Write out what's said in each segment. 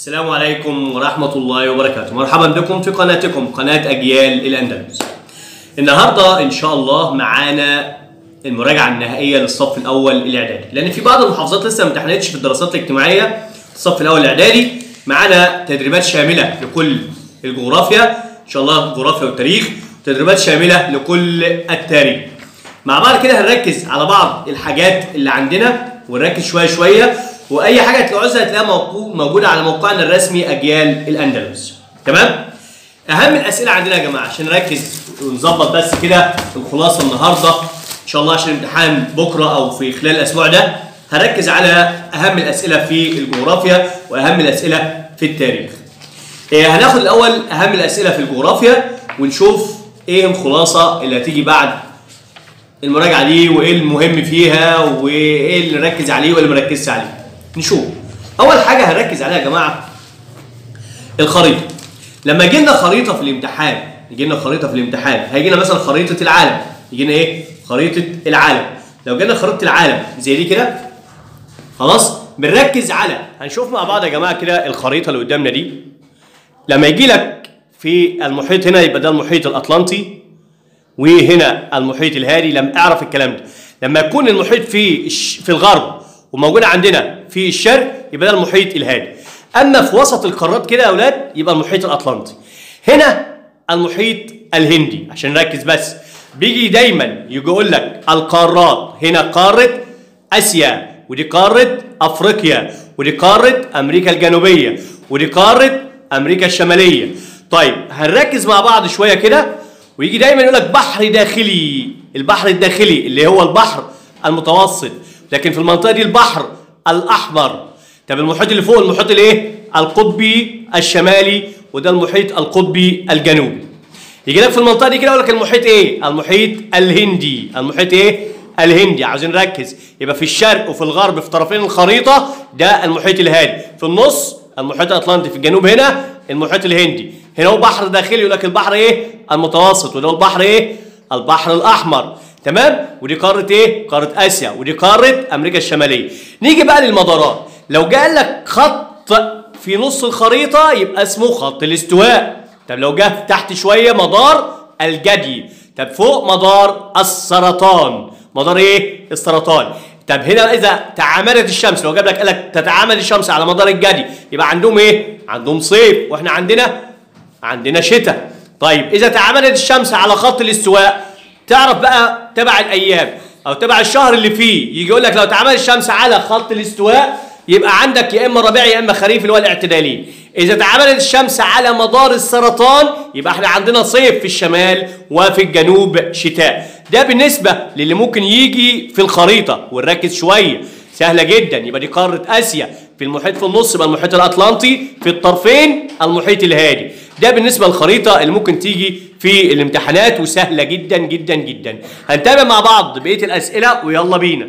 السلام عليكم ورحمة الله وبركاته مرحبا بكم في قناتكم قناة أجيال الأندلس النهاردة إن شاء الله معانا المراجعة النهائية للصف الأول الإعدادي لأن في بعض المحافظات لسه ما امتحنتش في الدراسات الاجتماعية الصف الأول الإعدادي معانا تدريبات شاملة لكل الجغرافيا إن شاء الله الجغرافيا والتاريخ تدريبات شاملة لكل التاريخ مع بعض كده هنركز على بعض الحاجات اللي عندنا ونركز شوية شوية واي حاجه تعوزها هتلاقيها موقو- موجوده على موقعنا الرسمي اجيال الاندلس تمام اهم الاسئله عندنا يا جماعه عشان نركز ونظبط بس كده الخلاصه النهارده ان شاء الله عشان الامتحان بكره او في خلال الاسبوع ده هركز على اهم الاسئله في الجغرافيا واهم الاسئله في التاريخ إيه هناخد الاول اهم الاسئله في الجغرافيا ونشوف ايه الخلاصه اللي هتيجي بعد المراجعه دي وايه المهم فيها وايه اللي نركز عليه واللي ما نركزش عليه نشوف اول حاجه هنركز عليها يا جماعه الخريطه لما يجي لنا خريطه في الامتحان يجي لنا خريطه في الامتحان هيجي لنا مثلا خريطه العالم يجي لنا ايه خريطه العالم لو جينا خريطه العالم زي دي كده خلاص بنركز على هنشوف مع بعض يا جماعه كده الخريطه اللي قدامنا دي لما يجي لك في المحيط هنا يبقى ده المحيط الاطلنطي وهنا المحيط الهادي لم اعرف الكلام ده لما يكون المحيط في الش- في الغرب وموجود عندنا في الشرق يبقى ده المحيط الهادي اما في وسط القارات كده يا اولاد يبقى المحيط الاطلنطي هنا المحيط الهندي عشان نركز بس بيجي دايما يجي يقول لك القارات هنا قاره اسيا ودي قاره افريقيا ودي قاره امريكا الجنوبيه ودي قاره امريكا الشماليه طيب هنركز مع بعض شويه كده ويجي دايما يقول لك بحر داخلي البحر الداخلي اللي هو البحر المتوسط لكن في المنطقه دي البحر الاحمر طب المحيط اللي فوق المحيط الايه القطبي الشمالي وده المحيط القطبي الجنوبي يجي لك في المنطقه دي كده يقول لك المحيط ايه المحيط الهندي المحيط ايه الهندي عاوزين نركز يبقى في الشرق وفي الغرب في طرفين الخريطه ده المحيط الهادي في النص المحيط الاطلنطي في الجنوب هنا المحيط الهندي هنا هو بحر داخلي يقول لك البحر ايه المتوسط وده البحر ايه البحر الاحمر تمام ودي قاره ايه قاره اسيا ودي قاره امريكا الشماليه نيجي بقى للمدارات لو جه قال لك خط في نص الخريطه يبقى اسمه خط الاستواء طب لو جه تحت شويه مدار الجدي طب فوق مدار السرطان مدار ايه السرطان طب هنا اذا تعاملت الشمس لو جاب لك قال لك تتعامل الشمس على مدار الجدي يبقى عندهم ايه عندهم صيف واحنا عندنا عندنا شتاء طيب اذا تعاملت الشمس على خط الاستواء تعرف بقى تبع الايام او تبع الشهر اللي فيه يجي يقول لك لو تعامل الشمس على خط الاستواء يبقى عندك يا اما ربيع يا اما خريف اللي هو الاعتدالي اذا تعاملت الشمس على مدار السرطان يبقى احنا عندنا صيف في الشمال وفي الجنوب شتاء ده بالنسبه للي ممكن يجي في الخريطه ونركز شويه سهله جدا يبقى دي قاره اسيا في المحيط في النص يبقى المحيط الاطلنطي في الطرفين المحيط الهادي ده بالنسبه للخريطه اللي ممكن تيجي في الامتحانات وسهله جدا جدا جدا هنتابع مع بعض بقيه الاسئله ويلا بينا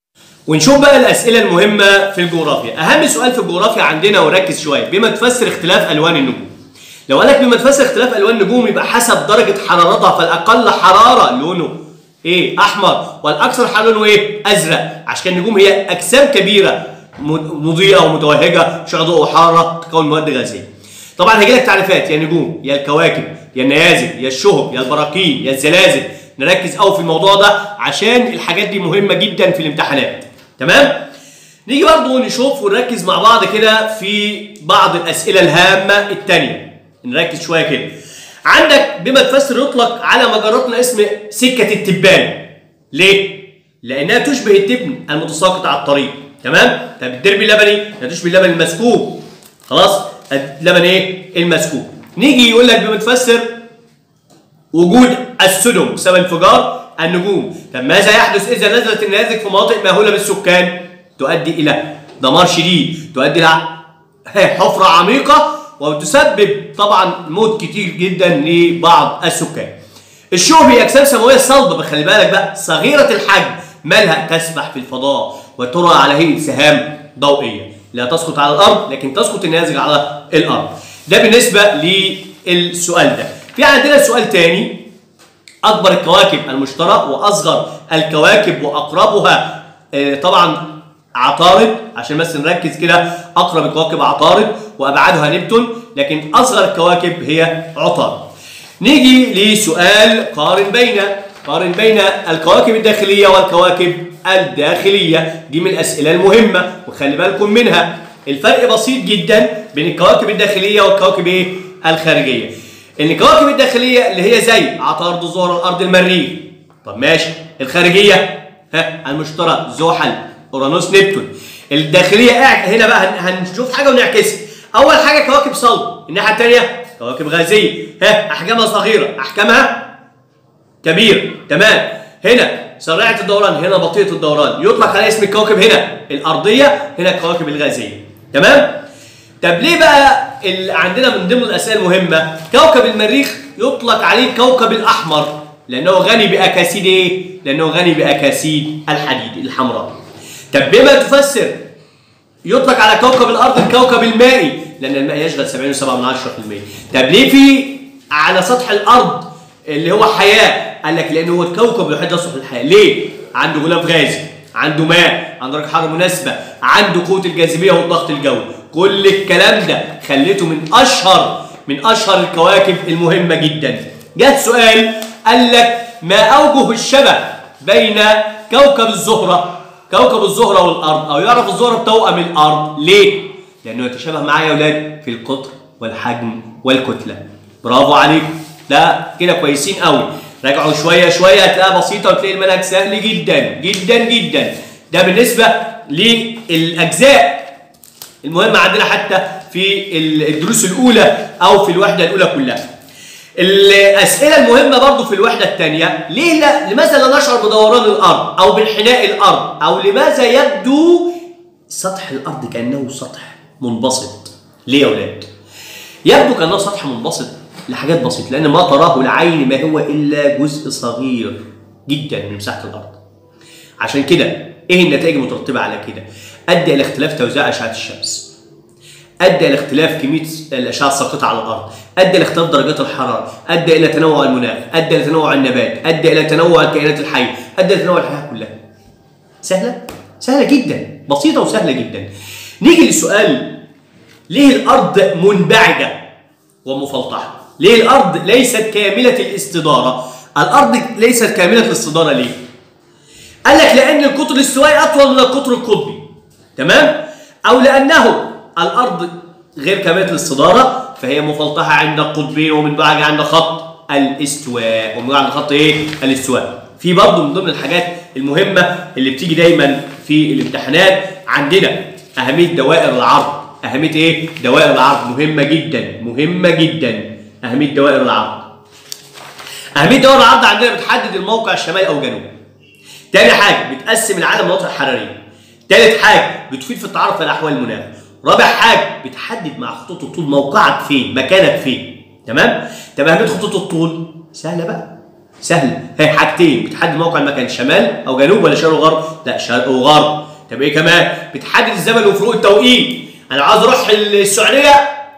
ونشوف بقى الاسئله المهمه في الجغرافيا اهم سؤال في الجغرافيا عندنا وركز شويه بما تفسر اختلاف الوان النجوم لو قال لك بما تفسر اختلاف الوان النجوم يبقى حسب درجه حرارتها فالاقل حراره لونه ايه احمر والاكثر حراره لونه ايه ازرق عشان كده النجوم هي اجسام كبيره م- مضيئه ومتوهجه شعاع ضوء وحراره تكون مواد غازيه طبعا هيجي لك تعريفات يا نجوم يا الكواكب يا النيازك يا الشهب يا البراكين يا الزلازل نركز قوي في الموضوع ده عشان الحاجات دي مهمه جدا في الامتحانات تمام نيجي برضو نشوف ونركز مع بعض كده في بعض الاسئله الهامه التانية نركز شويه كده عندك بما تفسر يطلق على مجراتنا اسم سكه التبان ليه لانها تشبه التبن المتساقط على الطريق تمام طب الدرب اللبني لا تشبه اللبن المسكوب خلاص اللبن ايه المسكوب نيجي يقول لك بما تفسر وجود السدم بسبب انفجار النجوم طب ماذا يحدث اذا نزلت النيازك في مناطق ماهوله بالسكان تؤدي الى دمار شديد تؤدي الى حفره عميقه وتسبب طبعا موت كتير جدا لبعض السكان الشهب هي اجسام سماويه صلبه بخلي بالك بقى صغيره الحجم مالها تسبح في الفضاء وترى على هيئه سهام ضوئيه لا تسقط على الارض لكن تسقط النيازك على الارض ده بالنسبه للسؤال ده في عندنا سؤال تاني اكبر الكواكب المشترى واصغر الكواكب واقربها آه، طبعا عطارد عشان بس نركز كده اقرب الكواكب عطارد وابعدها نبتون لكن اصغر الكواكب هي عطارد نيجي لسؤال قارن بين قارن بين الكواكب الداخليه والكواكب الداخليه دي من الاسئله المهمه وخلي بالكم منها الفرق بسيط جدا بين الكواكب الداخليه والكواكب ايه الخارجيه ان الكواكب الداخليه اللي هي زي عطارد الزهره الارض المريخ طب ماشي الخارجيه ها المشتري زحل اورانوس نبتون الداخليه قاعد هنا بقى هن- هنشوف حاجه ونعكسها اول حاجه كواكب صلب الناحيه الثانيه كواكب غازيه ها احجامها صغيره احكامها كبير تمام هنا سريعه الدوران هنا بطيئه الدوران يطلق على اسم الكواكب هنا الارضيه هنا الكواكب الغازيه تمام طب ليه بقى اللي عندنا من ضمن الاسئله المهمه كوكب المريخ يطلق عليه الكوكب الاحمر لانه غني باكاسيد ايه لانه غني باكاسيد الحديد الحمراء طب بما تفسر يطلق على كوكب الارض الكوكب المائي لان الماء يشغل 70.7% طب ليه في على سطح الارض اللي هو حياه قال لك لانه هو الكوكب الوحيد يصلح للحياه ليه عنده غلاف غازي عنده ماء عنده درجه حراره مناسبه عنده قوه الجاذبيه والضغط الجوي كل الكلام ده خليته من اشهر من اشهر الكواكب المهمه جدا جت سؤال قال لك ما اوجه الشبه بين كوكب الزهره كوكب الزهرة والأرض أو يعرف الزهرة بتوأم الأرض ليه؟ لأنه يتشابه معايا يا أولاد في القطر والحجم والكتلة برافو عليكم لا كده كويسين قوي راجعوا شوية شوية هتلاقيها بسيطة وتلاقي المنهج سهل جدا جدا جدا ده بالنسبة للأجزاء المهمة عندنا حتى في الدروس الأولى أو في الوحدة الأولى كلها الأسئلة المهمة برضو في الوحدة الثانية ليه لا لماذا لا نشعر بدوران الأرض أو بانحناء الأرض أو لماذا يبدو سطح الأرض كأنه سطح منبسط ليه يا أولاد؟ يبدو كأنه سطح منبسط لحاجات بسيطة لأن ما تراه العين ما هو إلا جزء صغير جدا من مساحة الأرض عشان كده إيه النتائج المترتبة على كده؟ أدى إلى اختلاف توزيع أشعة الشمس ادى الى اختلاف كميه الاشعه الساقطه على الارض ادى الى اختلاف درجات الحراره ادى الى تنوع المناخ ادى الى تنوع النبات ادى الى تنوع الكائنات الحيه ادى الى تنوع الحياه كلها سهله سهله جدا بسيطه وسهله جدا نيجي للسؤال ليه الارض منبعجه ومفلطحه ليه الارض ليست كامله الاستداره الارض ليست كامله الاستداره ليه قال لك لان القطر الاستوائي اطول من القطر القطبي تمام او لانه الارض غير كامله الاستداره فهي مفلطحه عند القطبين ومنبعجه عند خط الاستواء ومنبعجه عند خط ايه الاستواء في برضه من ضمن الحاجات المهمه اللي بتيجي دايما في الامتحانات عندنا اهميه دوائر العرض اهميه ايه دوائر العرض مهمه جدا مهمه جدا اهميه دوائر العرض اهميه دوائر العرض عندنا بتحدد الموقع الشمالي او الجنوبي تاني حاجه بتقسم العالم مناطق حراريه تالت حاجه بتفيد في التعرف على احوال المناخ رابع حاجه بتحدد مع خطوط الطول موقعك فين مكانك فين تمام طب اهميه خطوط الطول سهله بقى سهله هي حاجتين بتحدد موقع المكان شمال او جنوب ولا شرق وغرب لا شرق وغرب طب ايه كمان بتحدد الزمن وفروق التوقيت انا عاوز اروح السعوديه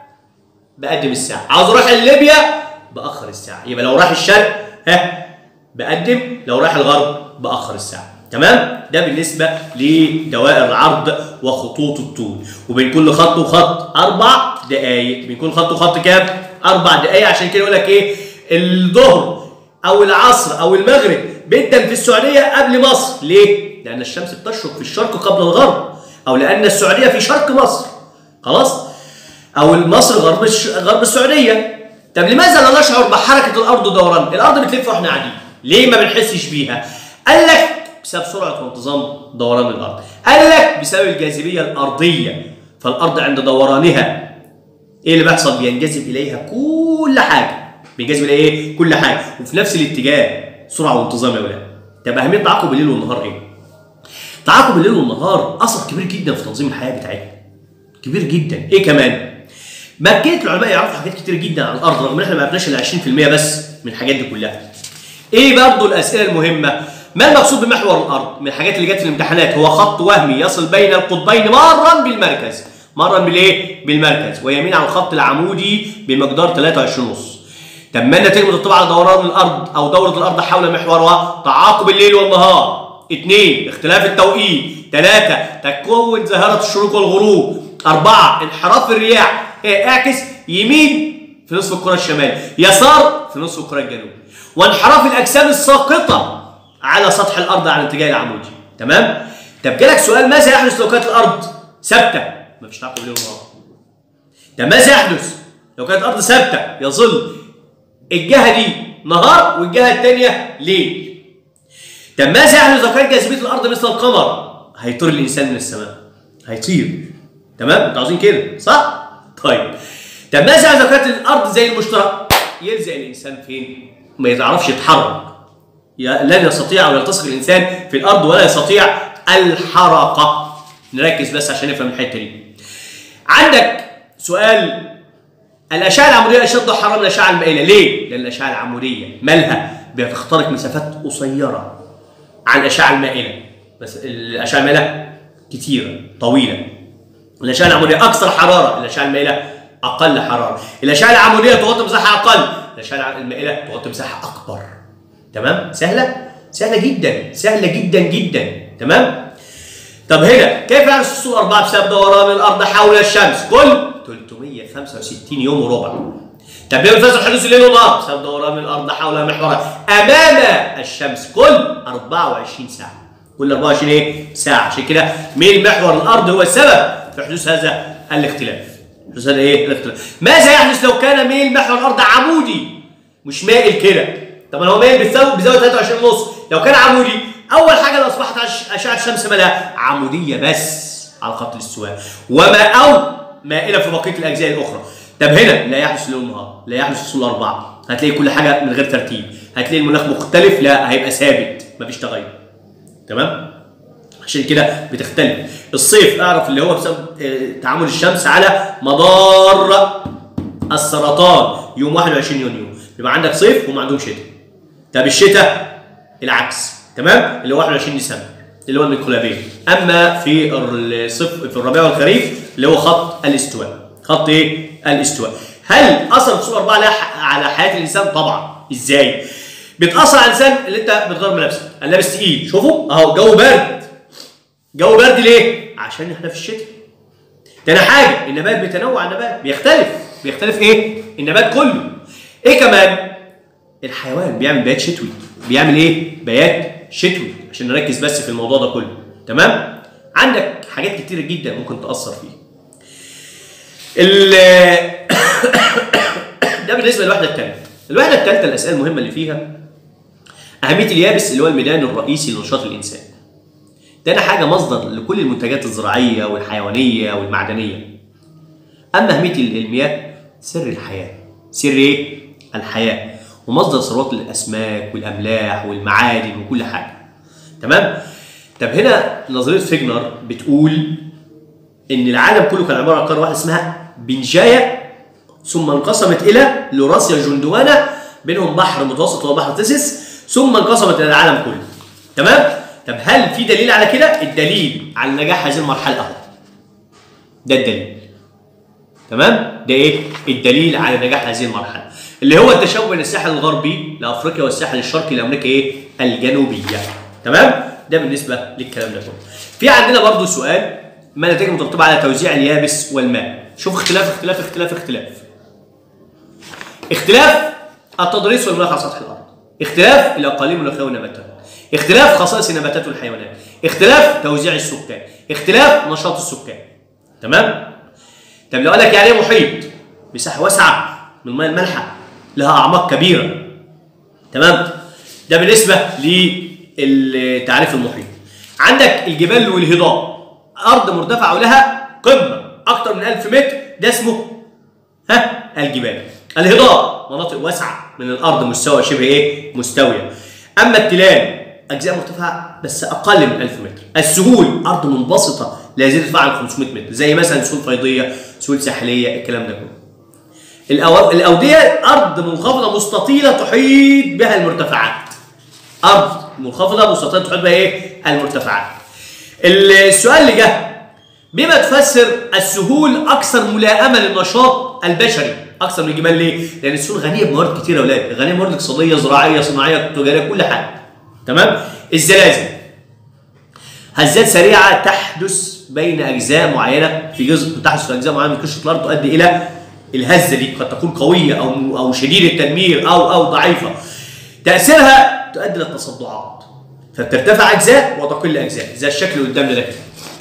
بقدم الساعه عاوز اروح ليبيا باخر الساعه يبقى لو رايح الشرق ها بقدم لو رايح الغرب باخر الساعه تمام ده بالنسبه لدوائر العرض وخطوط الطول وبين كل خط وخط اربع دقائق بين كل خط وخط كام اربع دقائق عشان كده يقول لك ايه الظهر او العصر او المغرب بدا في السعوديه قبل مصر ليه لان الشمس بتشرق في الشرق قبل الغرب او لان السعوديه في شرق مصر خلاص او مصر غرب الش... غرب السعوديه طب لماذا لا نشعر بحركه الارض دوران الارض بتلف واحنا قاعدين ليه ما بنحسش بيها قال لك بسبب سرعه وانتظام دوران الارض قال لك بسبب الجاذبيه الارضيه فالارض عند دورانها ايه اللي بيحصل بينجذب اليها كل حاجه بينجذب اليها ايه كل حاجه وفي نفس الاتجاه سرعه وانتظام يا ولاد طب اهميه تعاقب الليل والنهار ايه تعاقب الليل والنهار اثر كبير جدا في تنظيم الحياه بتاعتنا كبير جدا ايه كمان مكنت العلماء يعرفوا حاجات كتير جدا عن الارض رغم ان احنا ما عرفناش الا 20% بس من الحاجات دي كلها ايه برضه الاسئله المهمه ما المقصود بمحور الارض من الحاجات اللي جت في الامتحانات هو خط وهمي يصل بين القطبين مرا بالمركز مرا بالايه بالمركز ويمين على الخط العمودي بمقدار 23 ونص طب ما النتائج المترتبه على دوران الارض او دوره الارض حول محورها تعاقب الليل والنهار اثنين اختلاف التوقيت ثلاثة تكون ظاهرة الشروق والغروب أربعة انحراف الرياح إيه، اعكس يمين في نصف الكرة الشمالي يسار في نصف الكرة الجنوبي وانحراف الأجسام الساقطة على سطح الأرض على الاتجاه العمودي تمام؟ طب جالك سؤال ماذا يحدث لو كانت الأرض ثابتة؟ مفيش تعقب ليل ونهار طب ماذا يحدث لو كانت الأرض ثابتة يظل الجهة دي نهار والجهة الثانية ليل طب ماذا يحدث لو كانت جاذبية الأرض مثل القمر؟ هيطير الإنسان من السماء هيطير تمام؟ أنتوا عاوزين كده صح؟ طيب طب ماذا يحدث لو كانت الأرض زي المشترك؟ يلزق الإنسان فين؟ ما يعرفش يتحرك ي- لن يستطيع أو يلتصق الإنسان في الأرض ولا يستطيع الحركة نركز بس عشان نفهم الحتة دي عندك سؤال الأشعة العمودية أشد حرارة من الأشعة المائلة، ليه؟ لأن الأشعة العمودية مالها؟ بتخترق مسافات قصيرة عن الأشعة المائلة، بس الأشعة المائلة كتيرة طويلة. الأشعة العمودية أكثر حرارة، الأشعة المائلة أقل حرارة. الأشعة العمودية تغطي مساحة أقل، الأشعة المائلة تغطي مساحة أكبر. تمام؟ سهلة؟ سهلة جدا، سهلة جدا جدا، تمام؟ طب هنا كيف يحدث السوق أربعة بسبب دوران الأرض حول الشمس؟ كل 365 يوم وربع. طب ليه بتحصل حدوث الليل والنهار؟ بسبب دوران الأرض حول محورها أمام الشمس كل 24 ساعة. كل 24 إيه؟ ساعة، عشان كده ميل محور الأرض هو السبب في حدوث هذا الاختلاف. حدوث هذا إيه؟ الاختلاف. ماذا يحدث لو كان ميل محور الأرض عمودي؟ مش مائل كده. طب هو مائل بزاوية بزاوية 23 ونص، لو كان عمودي اول حاجه اللي اصبحت عش- اشعه الشمس مالها عموديه بس على خط الاستواء وما او مائله في بقيه الاجزاء الاخرى طب هنا لا يحدث الليل والنهار لا يحدث الفصول الاربعه هتلاقي كل حاجه من غير ترتيب هتلاقي المناخ مختلف لا هيبقى ثابت مفيش تغير تمام عشان كده بتختلف الصيف اعرف اللي هو بسبب آه، تعامل الشمس على مدار السرطان يوم 21 يونيو يبقى عندك صيف وما عندهم شتاء طب الشتاء العكس تمام اللي هو 21 ديسمبر اللي هو المنقلبين اما في الصيف في الربيع والخريف اللي هو خط الاستواء خط ايه الاستواء هل اثر الصوره اربعه على على حياه الانسان طبعا ازاي بتاثر على الانسان اللي انت بتغير ملابسك اللابس تقيل شوفوا اهو جو برد جو برد ليه عشان احنا في الشتاء تاني حاجه النبات بيتنوع النبات بيختلف بيختلف ايه النبات كله ايه كمان الحيوان بيعمل بيات شتوي بيعمل ايه بيات شتوي عشان نركز بس في الموضوع ده كله تمام عندك حاجات كتيره جدا ممكن تاثر فيه ال ده بالنسبه للوحده الثالثه الوحده الثالثه الاسئله المهمه اللي فيها اهميه اليابس اللي هو الميدان الرئيسي لنشاط الانسان تاني حاجه مصدر لكل المنتجات الزراعيه والحيوانيه والمعدنيه اما اهميه المياه سر الحياه سر ايه الحياه ومصدر ثروات الاسماك والاملاح والمعادن وكل حاجه تمام طب هنا نظريه فيجنر بتقول ان العالم كله كان عباره عن قاره واحده اسمها بنجايا ثم انقسمت الى لوراسيا جندوانا بينهم بحر متوسط وهو بحر تيسيس ثم انقسمت الى العالم كله تمام طب هل في دليل على كده الدليل على نجاح هذه المرحله اهو ده الدليل تمام ده ايه الدليل على نجاح هذه المرحله اللي هو التشابه بين الساحل الغربي لافريقيا والساحل الشرقي لامريكا ايه الجنوبيه تمام ده بالنسبه للكلام ده كله في عندنا برضو سؤال ما النتائج المترتبه على توزيع اليابس والماء شوف اختلاف اختلاف اختلاف اختلاف اختلاف التضريس والمناخ على سطح الارض اختلاف الاقاليم المناخيه والنباتات اختلاف خصائص النباتات والحيوانات اختلاف توزيع السكان اختلاف نشاط السكان تمام طب لو قال لك يعني ايه محيط مساحه واسعه من المياه المالحه لها اعماق كبيره تمام ده بالنسبه لتعريف المحيط عندك الجبال والهضاب ارض مرتفعه ولها قمه اكتر من 1000 متر ده اسمه ها الجبال الهضاب مناطق واسعه من الارض مستوى شبه ايه مستويه اما التلال اجزاء مرتفعه بس اقل من 1000 متر السهول ارض منبسطه لا يزيد ارتفاعها عن 500 متر زي مثلا سهول فيضيه سهول ساحليه الكلام ده كله الأو... الاوديه ارض منخفضه مستطيله تحيط بها المرتفعات ارض منخفضه مستطيله تحيط بها ايه المرتفعات السؤال اللي جه بما تفسر السهول اكثر ملائمه للنشاط البشري اكثر من الجبال ليه؟ لان السهول غنيه بموارد كتيره يا اولاد، غنيه بموارد اقتصاديه، زراعيه، صناعيه، تجاريه، كل حاجه. تمام؟ الزلازل هزات سريعه تحدث بين اجزاء معينه في جزء تحدث في اجزاء معينه من قشره الارض تؤدي الى الهزه دي قد تكون قويه او او شديده التدمير او او ضعيفه تاثيرها تؤدي الى التصدعات فبترتفع اجزاء وتقل اجزاء زي الشكل اللي قدامنا ده كده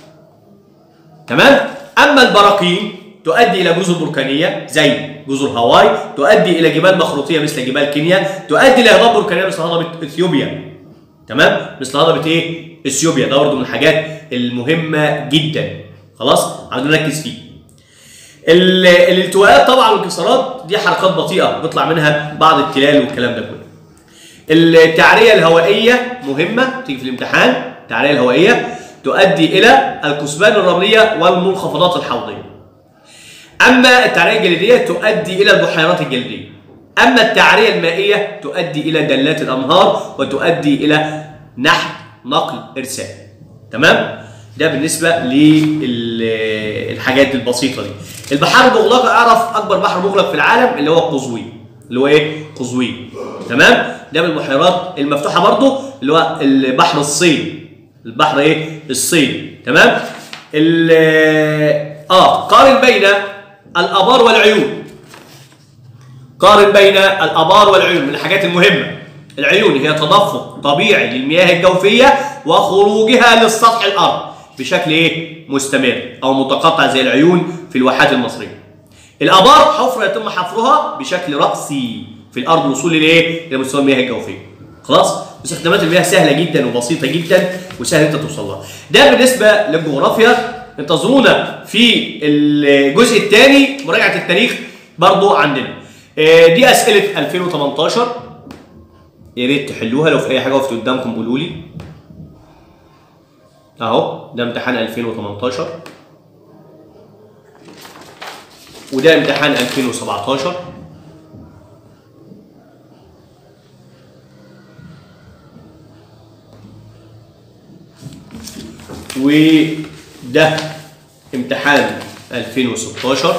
تمام اما البراكين تؤدي الى جزر بركانيه زي جزر هاواي تؤدي الى جبال مخروطيه مثل جبال كينيا تؤدي الى هضاب بركانيه مثل هضبه اثيوبيا تمام مثل هضبه ايه اثيوبيا ده برضه من الحاجات المهمه جدا خلاص عايزين نركز فيه ال- الالتواءات طبعا والانكسارات دي حركات بطيئه بيطلع منها بعض التلال والكلام ده كله التعريه الهوائيه مهمه تيجي في الامتحان التعريه الهوائيه تؤدي الى الكثبان الرمليه والمنخفضات الحوضيه اما التعريه الجليديه تؤدي الى البحيرات الجليديه اما التعريه المائيه تؤدي الى دلات الانهار وتؤدي الى نحت نقل ارسال تمام ده بالنسبه للحاجات البسيطه دي البحار المغلقه اعرف اكبر بحر مغلق في العالم اللي هو قزوين اللي هو ايه قزوين تمام ده من البحيرات المفتوحه برضو اللي هو البحر الصين البحر ايه الصين تمام ال- اه قارن بين الابار والعيون قارن بين الابار والعيون من الحاجات المهمه العيون هي تدفق طبيعي للمياه الجوفيه وخروجها للسطح الارض بشكل ايه مستمر او متقطع زي العيون في الواحات المصريه الابار حفره يتم حفرها بشكل راسي في الارض وصول لايه الى مستوى المياه الجوفيه خلاص استخدامات المياه سهله جدا وبسيطه جدا وسهل انت توصل لها ده بالنسبه للجغرافيا انتظرونا في الجزء الثاني مراجعه التاريخ برضو عندنا آه، دي اسئله 2018 يا ريت تحلوها لو في اي حاجه وقفت قدامكم قولوا لي اهو ده امتحان 2018 وده امتحان 2017 وده امتحان 2016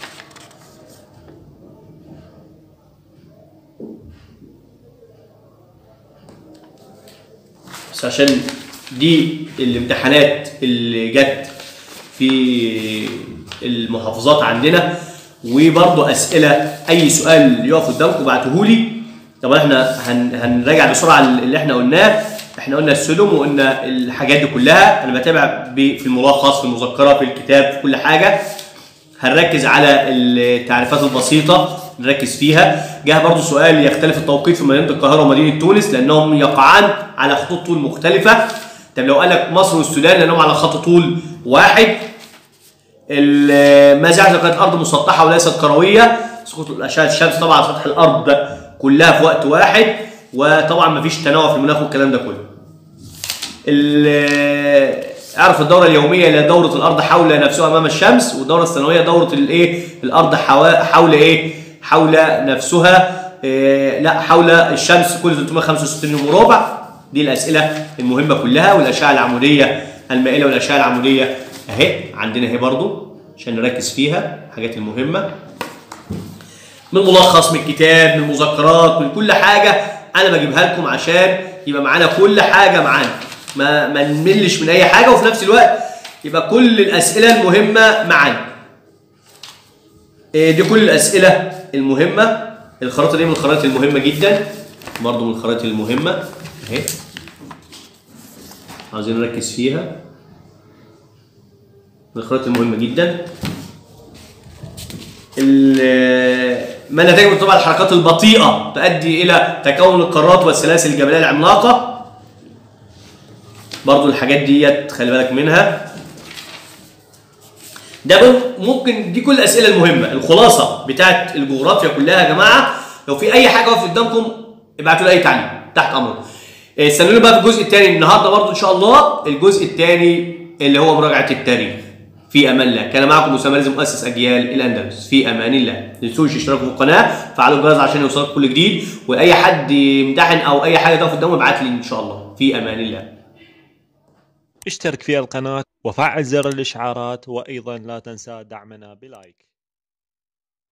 بس عشان دي الامتحانات اللي جت في المحافظات عندنا وبرضه اسئله اي سؤال يقف قدامكم ابعتوه لي طبعا احنا هن هنراجع بسرعه اللي احنا قلناه احنا قلنا السلم وقلنا الحاجات دي كلها انا بتابع ب- في الملخص في المذكره في الكتاب في كل حاجه هنركز على التعريفات البسيطة نركز فيها جه برضو سؤال يختلف التوقيت في مدينة القاهرة ومدينة تونس لأنهم يقعان على خطوط طول مختلفة طب لو قال لك مصر والسودان لأنهم على خط طول واحد ال- ماذا إذا كانت أرض مسطحة وليست كروية سقوط الأشعة الشمس طبعا على سطح الأرض كلها في وقت واحد وطبعا مفيش تنوع في المناخ والكلام ده كله ال- اعرف الدوره اليوميه اللي هي دوره الارض حول نفسها امام الشمس والدوره السنويه دوره الايه الارض حوا- حول ايه حول نفسها إيه لا حول الشمس كل 365 يوم وربع دي الاسئله المهمه كلها والاشعه العموديه المائله والاشعه العموديه اهي عندنا اهي برضو عشان نركز فيها الحاجات المهمه من ملخص من كتاب من مذكرات من كل حاجه انا بجيبها لكم عشان يبقى معانا كل حاجه معانا ما ما نملش من اي حاجه وفي نفس الوقت يبقى كل الاسئله المهمه معانا إيه دي كل الاسئله المهمه الخريطه دي من الخرائط المهمه جدا برضو من الخرائط المهمه اهي عايزين نركز فيها من الخرائط المهمه جدا ال- ما نتائج طبعا الحركات البطيئه تؤدي الى تكون القارات والسلاسل الجبليه العملاقه برضو الحاجات ديت خلي بالك منها ده بن- ممكن دي كل الاسئله المهمه الخلاصه بتاعت الجغرافيا كلها يا جماعه لو في اي حاجه واقفه قدامكم ابعتوا لي اي تعليق تحت امركم إيه، استنوني بقى في الجزء الثاني النهارده برضو ان شاء الله الجزء الثاني اللي هو مراجعه التاريخ في امان الله كان معكم اسامه رزق مؤسس اجيال الاندلس في امان الله ما تنسوش تشتركوا في القناه فعلوا الجرس عشان يوصلكم كل جديد واي حد يمتحن او اي حاجه تقف قدامه ابعت لي ان شاء الله في امان الله اشترك في القناة وفعل زر الإشعارات وأيضا لا تنسى دعمنا بلايك